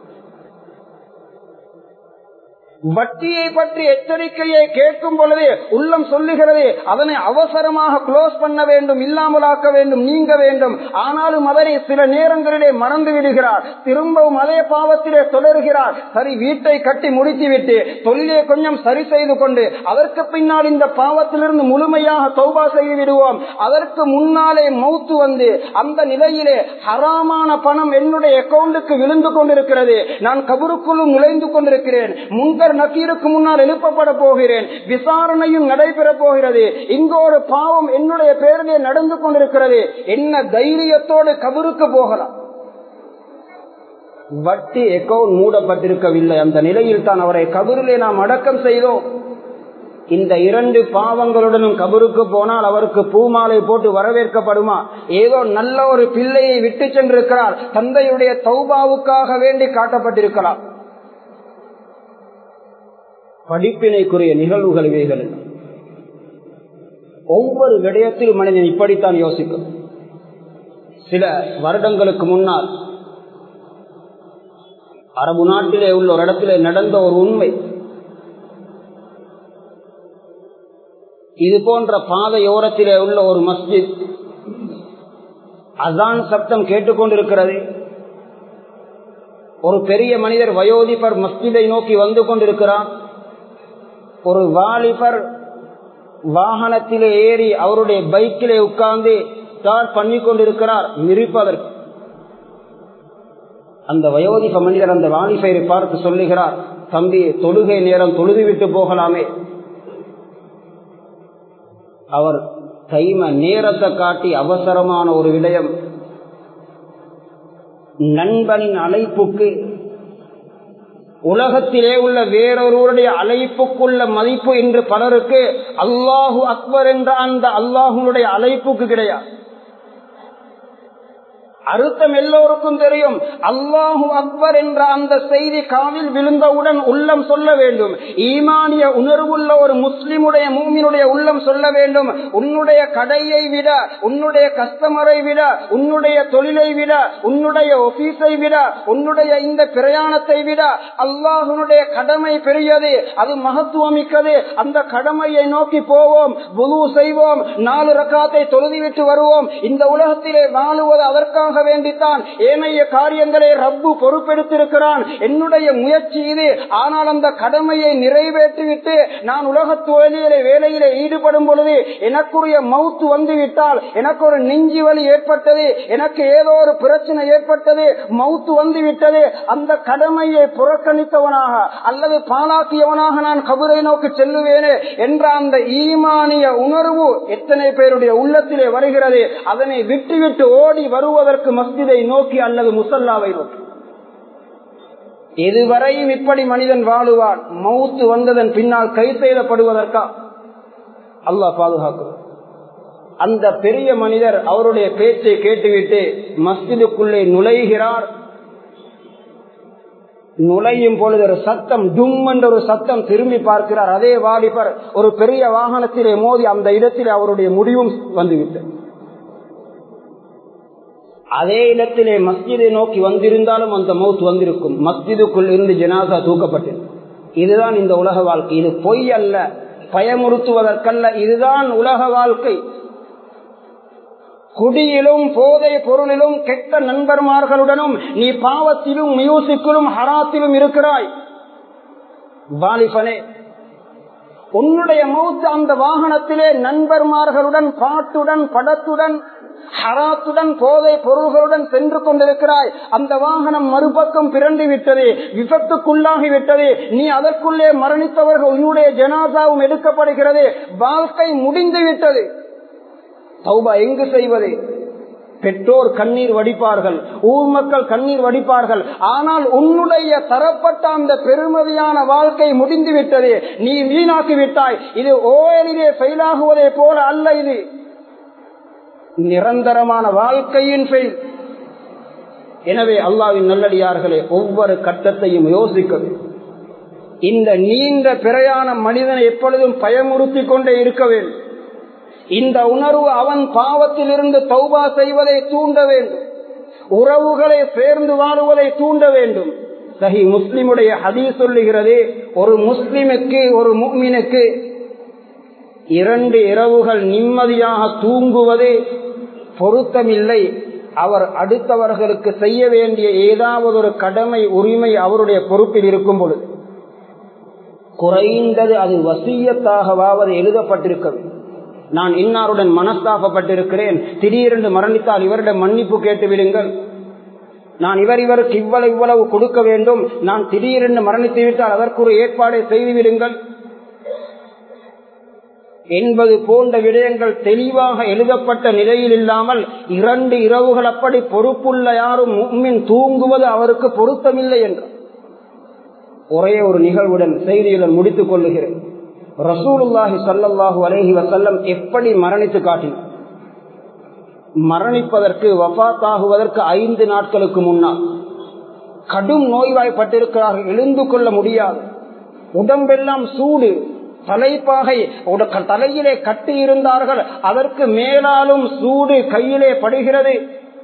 வட்டியை பற்றி எச்சரிக்கையை கேட்கும் பொழுது உள்ளம் சொல்லுகிறது அதனை அவசரமாக க்ளோஸ் பண்ண வேண்டும் இல்லாமலாக்க வேண்டும் நீங்க வேண்டும் ஆனாலும் அதனை சில நேரங்களிலே மறந்து விடுகிறார் திரும்பவும் அதே பாவத்திலே தொடர்கிறார் சரி வீட்டை கட்டி முடித்துவிட்டு தொழிலை கொஞ்சம் சரி செய்து கொண்டு அதற்கு பின்னால் இந்த பாவத்திலிருந்து முழுமையாக தௌபா செய்து விடுவோம் அதற்கு முன்னாலே மௌத்து வந்து அந்த நிலையிலே ஹராமான பணம் என்னுடைய அக்கௌண்டுக்கு விழுந்து கொண்டிருக்கிறது நான் கபருக்குள்ளும் நுழைந்து கொண்டிருக்கிறேன் முன்கர் நக்கீருக்கு முன்னால் எழுப்பப்பட போகிறேன் விசாரணையும் நடைபெற போகிறது இங்கு ஒரு பாவம் என்னுடைய பேரிலே நடந்து கொண்டிருக்கிறது என்ன தைரியத்தோடு கபருக்கு போகலாம் வட்டி அக்கௌண்ட் மூடப்பட்டிருக்கவில்லை அந்த நிலையில் தான் அவரை கபரிலே நாம் அடக்கம் செய்தோம் இந்த இரண்டு பாவங்களுடனும் கபருக்கு போனால் அவருக்கு பூமாலை போட்டு வரவேற்கப்படுமா ஏதோ நல்ல ஒரு பிள்ளையை விட்டு சென்றிருக்கிறார் தந்தையுடைய தௌபாவுக்காக வேண்டி காட்டப்பட்டிருக்கலாம் படிப்பினைக்குரிய நிகழ்வுகள் இவைகள் ஒவ்வொரு விடயத்திலும் மனிதன் இப்படித்தான் யோசிக்கும் சில வருடங்களுக்கு முன்னால் அரபு நாட்டிலே உள்ள ஒரு இடத்திலே நடந்த ஒரு உண்மை இது போன்ற பாதையோரத்திலே உள்ள ஒரு மஸ்ஜித் அசான் சப்தம் கேட்டுக்கொண்டிருக்கிறது ஒரு பெரிய மனிதர் வயோதிபர் மஸ்ஜிதை நோக்கி வந்து கொண்டிருக்கிறார் ஒரு வாலிபர் வாகனத்திலே ஏறி அவருடைய பைக்கிலே உட்கார்ந்து ஸ்டார்ட் பண்ணி கொண்டிருக்கிறார் மிரிப்பதற்கு அந்த வயோதிக மனிதர் அந்த வாலிபரை பார்த்து சொல்லுகிறார் தம்பி தொழுகை நேரம் தொழுது விட்டு போகலாமே அவர் கைம நேரத்தை காட்டி அவசரமான ஒரு விடயம் நண்பனின் அழைப்புக்கு உலகத்திலே உள்ள வேறொருவருடைய அழைப்புக்குள்ள மதிப்பு இன்று பலருக்கு அல்லாஹு அக்பர் என்ற அந்த அல்லாஹுடைய அழைப்புக்கு கிடையாது அர்த்தம் எல்லோருக்கும் தெரியும் அல்லாஹு அக்பர் என்ற அந்த செய்தி காலில் விழுந்தவுடன் உள்ளம் சொல்ல வேண்டும் ஈமானிய உணர்வுள்ள ஒரு முஸ்லிமுடைய மூமினுடைய உள்ளம் சொல்ல வேண்டும் உன்னுடைய கடையை விட உன்னுடைய கஸ்டமரை விட உன்னுடைய தொழிலை விட உன்னுடைய ஒபீஸை விட உன்னுடைய இந்த பிரயாணத்தை விட அல்லாஹனுடைய கடமை பெரியது அது மகத்துவமிக்கது அந்த கடமையை நோக்கி போவோம் புது செய்வோம் நாலு ரக்காத்தை தொழுதிவிட்டு வருவோம் இந்த உலகத்திலே வாழுவது அதற்காக அதற்காக வேண்டித்தான் ஏனைய காரியங்களை ரப்பு பொறுப்பெடுத்திருக்கிறான் என்னுடைய முயற்சி இது ஆனால் அந்த கடமையை நிறைவேற்றிவிட்டு நான் உலக தொழிலே வேலையிலே ஈடுபடும் பொழுது எனக்குரிய மவுத்து வந்து விட்டால் எனக்கு ஒரு நெஞ்சி வலி ஏற்பட்டது எனக்கு ஏதோ ஒரு பிரச்சனை ஏற்பட்டது மவுத்து வந்து விட்டது அந்த கடமையை புறக்கணித்தவனாக அல்லது பாலாக்கியவனாக நான் கபரை நோக்கி செல்லுவேனே என்ற அந்த ஈமானிய உணர்வு எத்தனை பேருடைய உள்ளத்திலே வருகிறது அதனை விட்டுவிட்டு ஓடி வருவதற்கு அதற்கு மஸ்ஜிதை நோக்கி அல்லது முசல்லாவை நோக்கி இதுவரையும் இப்படி மனிதன் வாழுவான் மவுத்து வந்ததன் பின்னால் கை செய்யப்படுவதற்கா அல்லாஹ் பாதுகாக்கும் அந்த பெரிய மனிதர் அவருடைய பேச்சை கேட்டுவிட்டு மஸ்ஜிதுக்குள்ளே நுழைகிறார் நுழையும் பொழுது ஒரு சத்தம் டும் என்ற ஒரு சத்தம் திரும்பி பார்க்கிறார் அதே வாலிபர் ஒரு பெரிய வாகனத்திலே மோதி அந்த இடத்தில் அவருடைய முடிவும் வந்துவிட்டது அதே இடத்திலே மஸ்ஜிதை நோக்கி வந்திருந்தாலும் அந்த மவுத் வந்திருக்கும் மஸ்ஜிதுக்குள் இருந்து ஜனாசா தூக்கப்பட்டது இதுதான் இந்த உலக வாழ்க்கை இது பொய் அல்ல பயமுறுத்துவதற்கல்ல இதுதான் உலக வாழ்க்கை குடியிலும் போதை பொருளிலும் கெட்ட நண்பர்மார்களுடனும் நீ பாவத்திலும் மியூசிக்கிலும் ஹராத்திலும் இருக்கிறாய் வாலிபனே உன்னுடைய மௌத்து அந்த வாகனத்திலே நண்பர்மார்களுடன் பாட்டுடன் படத்துடன் ஹராத்துடன் போதை பொருள்களுடன் சென்று கொண்டிருக்கிறாய் அந்த வாகனம் மறுபக்கம் பிறண்டு விட்டது விபத்துக்குள்ளாகி விட்டது நீ அதற்குள்ளே மரணித்தவர்கள் உன்னுடைய ஜனாசாவும் எடுக்கப்படுகிறது வாழ்க்கை முடிந்து விட்டது சௌபா எங்கு செய்வது பெற்றோர் கண்ணீர் வடிப்பார்கள் ஊர் மக்கள் கண்ணீர் வடிப்பார்கள் ஆனால் உன்னுடைய தரப்பட்ட அந்த பெருமதியான வாழ்க்கை முடிந்து விட்டது நீ வீணாக்கி விட்டாய் இது ஓயலிலே ஃபெயிலாகுவதை போல அல்ல இது நிரந்தரமான வாழ்க்கையின் ஃபெயில் எனவே அல்லாவின் நல்லடியார்களே ஒவ்வொரு கட்டத்தையும் யோசிக்க இந்த நீண்ட பிரயாணம் மனிதனை எப்பொழுதும் பயமுறுத்தி கொண்டே இருக்க வேண்டும் இந்த உணர்வு அவன் பாவத்தில் இருந்து தௌபா செய்வதை தூண்ட வேண்டும் உறவுகளை சேர்ந்து வாழுவதை தூண்ட வேண்டும் சஹி முஸ்லிமுடைய ஹதி சொல்லுகிறது ஒரு முஸ்லிமுக்கு ஒரு முக்மினுக்கு இரண்டு இரவுகள் நிம்மதியாக தூங்குவது பொருத்தமில்லை அவர் அடுத்தவர்களுக்கு செய்ய வேண்டிய ஏதாவது ஒரு கடமை உரிமை அவருடைய பொறுப்பில் இருக்கும் பொழுது குறைந்தது அது வசியத்தாகவாவது எழுதப்பட்டிருக்க நான் இன்னாருடன் மனஸ்தாபப்பட்டிருக்கிறேன் திடீரென்று மரணித்தால் இவரிடம் மன்னிப்பு கேட்டு விடுங்கள் நான் இவர் இவருக்கு இவ்வளவு இவ்வளவு கொடுக்க வேண்டும் நான் திடீரென்று மரணித்து விட்டால் அதற்கு ஒரு ஏற்பாடை செய்து விடுங்கள் என்பது போன்ற விடயங்கள் தெளிவாக எழுதப்பட்ட நிலையில் இல்லாமல் இரண்டு இரவுகள் அப்படி பொறுப்புள்ள யாரும் மும்மின் தூங்குவது அவருக்கு பொருத்தமில்லை என்று ஒரே ஒரு நிகழ்வுடன் செய்தியுடன் முடித்துக் கொள்ளுகிறேன் ரசூலுல்லாஹி சல்லாஹு அலஹி வசல்லம் எப்படி மரணித்து காட்டினார் மரணிப்பதற்கு வஃத்தாகுவதற்கு ஐந்து நாட்களுக்கு முன்னால் கடும் நோய்வாய்ப்பட்டிருக்கிறார்கள் எழுந்து கொள்ள முடியாது உடம்பெல்லாம் சூடு தலைப்பாகை தலையிலே கட்டி இருந்தார்கள் அதற்கு மேலாலும் சூடு கையிலே படுகிறது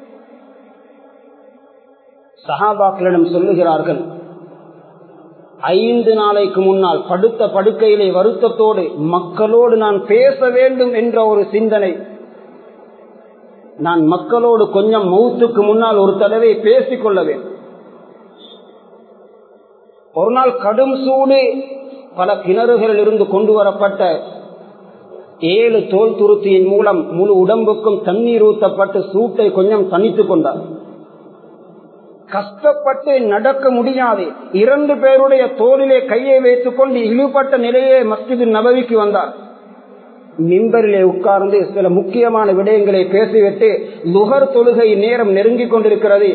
சஹாபாக்களிடம் சொல்லுகிறார்கள் ஐந்து நாளைக்கு முன்னால் படுத்த படுக்கையிலே வருத்தத்தோடு மக்களோடு நான் பேச வேண்டும் என்ற ஒரு சிந்தனை நான் மக்களோடு கொஞ்சம் மௌத்துக்கு முன்னால் ஒரு தடவை பேசிக் கொள்ள வேண்டும் ஒரு நாள் கடும் சூடு பல கிணறுகளில் இருந்து கொண்டு வரப்பட்ட ஏழு தோல் துருத்தியின் மூலம் முழு உடம்புக்கும் தண்ணீர் ஊத்தப்பட்டு சூட்டை கொஞ்சம் தனித்துக் கொண்டார் கஷ்டப்பட்டு நடக்க முடியாது இரண்டு பேருடைய தோளிலே கையை வைத்துக் கொண்டு இழுபட்ட நிலையே மஸ்ஜிது நபவிக்கு வந்தார் மிம்பரிலே உட்கார்ந்து சில முக்கியமான விடயங்களை பேசிவிட்டு நுகர் தொழுகை நேரம் நெருங்கிக் கொண்டிருக்கிறது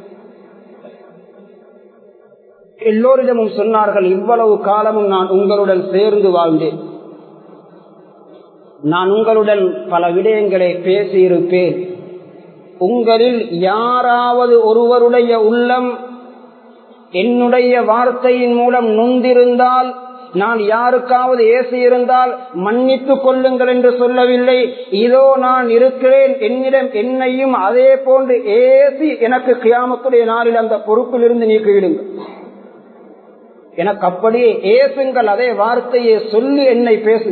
எல்லோரிடமும் சொன்னார்கள் இவ்வளவு காலமும் நான் உங்களுடன் சேர்ந்து வாழ்ந்தேன் நான் உங்களுடன் பல விடயங்களை பேசியிருப்பேன் உங்களில் யாராவது ஒருவருடைய உள்ளம் என்னுடைய வார்த்தையின் மூலம் நொந்திருந்தால் நான் யாருக்காவது ஏசி இருந்தால் மன்னித்துக் கொள்ளுங்கள் என்று சொல்லவில்லை இதோ நான் இருக்கிறேன் என்னிடம் என்னையும் அதே போன்று ஏசி எனக்கு கியாமத்துடைய நாளில் அந்த பொறுப்பிலிருந்து நீக்கிவிடுங்கள் எனக்கு அப்படியே ஏசுங்கள் அதே வார்த்தையை சொல்லி என்னை பேசு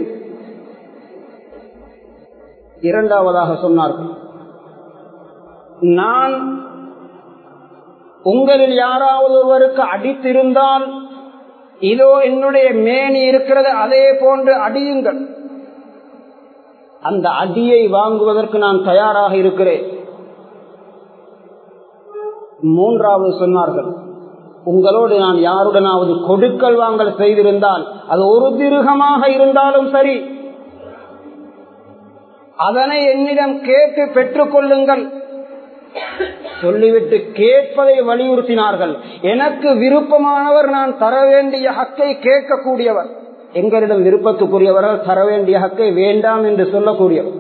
இரண்டாவதாக சொன்னார்கள் நான் உங்களில் யாராவது ஒருவருக்கு அடித்திருந்தால் இதோ என்னுடைய மேனி இருக்கிறது அதே போன்று அடியுங்கள் அந்த அடியை வாங்குவதற்கு நான் தயாராக இருக்கிறேன் மூன்றாவது சொன்னார்கள் உங்களோடு நான் யாருடனாவது கொடுக்கல் வாங்கல் செய்திருந்தால் அது ஒரு திருகமாக இருந்தாலும் சரி அதனை என்னிடம் கேட்டு பெற்றுக் கொள்ளுங்கள் சொல்லிவிட்டு கேட்பதை வலியுறுத்தினார்கள் எனக்கு விருப்பமானவர் நான் தர வேண்டிய ஹக்கை கேட்கக்கூடியவர் எங்களிடம் விருப்பத்துக்குரியவர்கள் தர வேண்டிய ஹக்கை வேண்டாம் என்று சொல்லக்கூடியவர்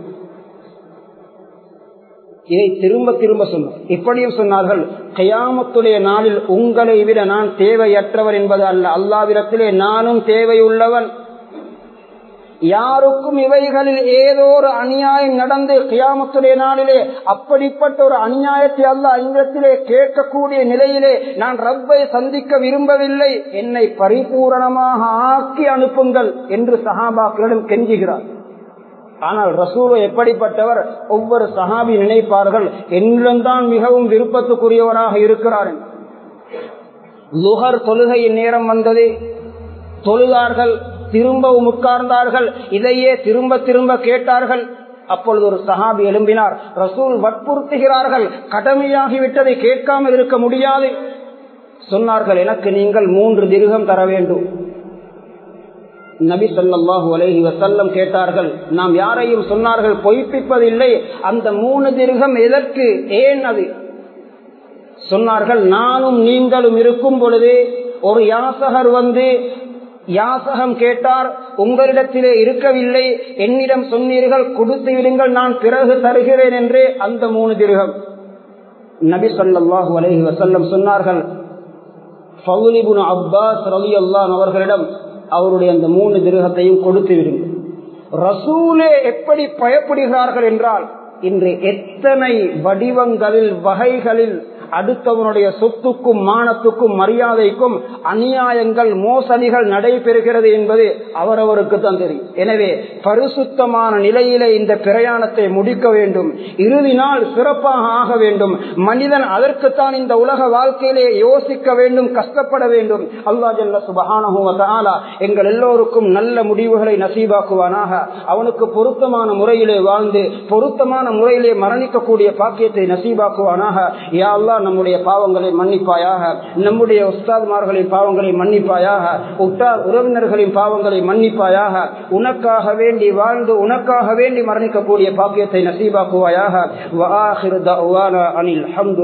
இதை திரும்ப திரும்ப சொன்னார் இப்படியும் சொன்னார்கள் கயாமத்துடைய நாளில் உங்களை விட நான் தேவையற்றவர் என்பது அல்ல அல்லாவிடத்திலே நானும் தேவையுள்ளவன் யாருக்கும் இவைகளில் ஏதோ ஒரு அநியாயம் நடந்து கியாமத்துடைய நாளிலே அப்படிப்பட்ட ஒரு அநியாயத்தை அல்ல இங்கத்திலே கேட்கக்கூடிய நிலையிலே நான் ரப்பை சந்திக்க விரும்பவில்லை என்னை பரிபூரணமாக ஆக்கி அனுப்புங்கள் என்று சஹாபாக்களிடம் கெஞ்சுகிறார் ஆனால் ரசூலோ எப்படிப்பட்டவர் ஒவ்வொரு சஹாபி நினைப்பார்கள் என்னிடம்தான் மிகவும் விருப்பத்துக்குரியவராக இருக்கிறார் லுகர் தொழுகையின் நேரம் வந்தது தொழுதார்கள் திரும்பவும் உட்கார்ந்தார்கள் இதையே திரும்ப திரும்ப கேட்டார்கள் அப்பொழுது ஒரு சஹாபி எழும்பினார் ரசூல் வற்புறுத்துகிறார்கள் கடமையாகிவிட்டதை கேட்காமல் இருக்க முடியாது சொன்னார்கள் எனக்கு நீங்கள் மூன்று திருகம் தர வேண்டும் நபி சொல்லாஹு அலஹி வசல்லம் கேட்டார்கள் நாம் யாரையும் சொன்னார்கள் பொய்ப்பிப்பதில்லை அந்த மூணு திருகம் எதற்கு ஏன் அது சொன்னார்கள் நானும் நீங்களும் இருக்கும் பொழுது ஒரு யாசகர் வந்து யாசகம் கேட்டார் உங்களிடத்திலே இருக்கவில்லை என்னிடம் சொன்னீர்கள் கொடுத்து விடுங்கள் நான் பிறகு தருகிறேன் என்று அந்த மூணு திருகம் நபி சொல்லாஹு அலஹி வசல்லம் சொன்னார்கள் அப்பாஸ் ரவி அல்லான் அவர்களிடம் அவருடைய அந்த மூணு திருகத்தையும் கொடுத்து விடுங்கள் ரசூலே எப்படி பயப்படுகிறார்கள் என்றால் இன்று எத்தனை வடிவங்களில் வகைகளில் அடுத்தவனுடைய சொத்துக்கும் மானத்துக்கும் மரியாதைக்கும் அநியாயங்கள் மோசடிகள் நடைபெறுகிறது என்பது அவரவருக்கு தான் தெரியும் எனவே பரிசுத்தமான நிலையிலே இந்த பிரயாணத்தை முடிக்க வேண்டும் இறுதி நாள் சிறப்பாக ஆக வேண்டும் மனிதன் அதற்குத்தான் இந்த உலக வாழ்க்கையிலே யோசிக்க வேண்டும் கஷ்டப்பட வேண்டும் அல்லா ஜல்ல சுபஹானா எங்கள் எல்லோருக்கும் நல்ல முடிவுகளை நசீபாக்குவானாக அவனுக்கு பொருத்தமான முறையிலே வாழ்ந்து பொருத்தமான முறையிலே மரணிக்கக்கூடிய பாக்கியத்தை நசீபாக்குவானாக யா அல்லா நம்முடைய பாவங்களை மன்னிப்பாயாக நம்முடைய உஸ்தாத்மார்களின் பாவங்களை மன்னிப்பாயாக உற்றார் உறவினர்களின் பாவங்களை மன்னிப்பாயாக உனக்காக வேண்டி வாழ்ந்து உனக்காக வேண்டி மரணிக்கக்கூடிய பாக்கியத்தை நசீபாக்குவாயாக அனில்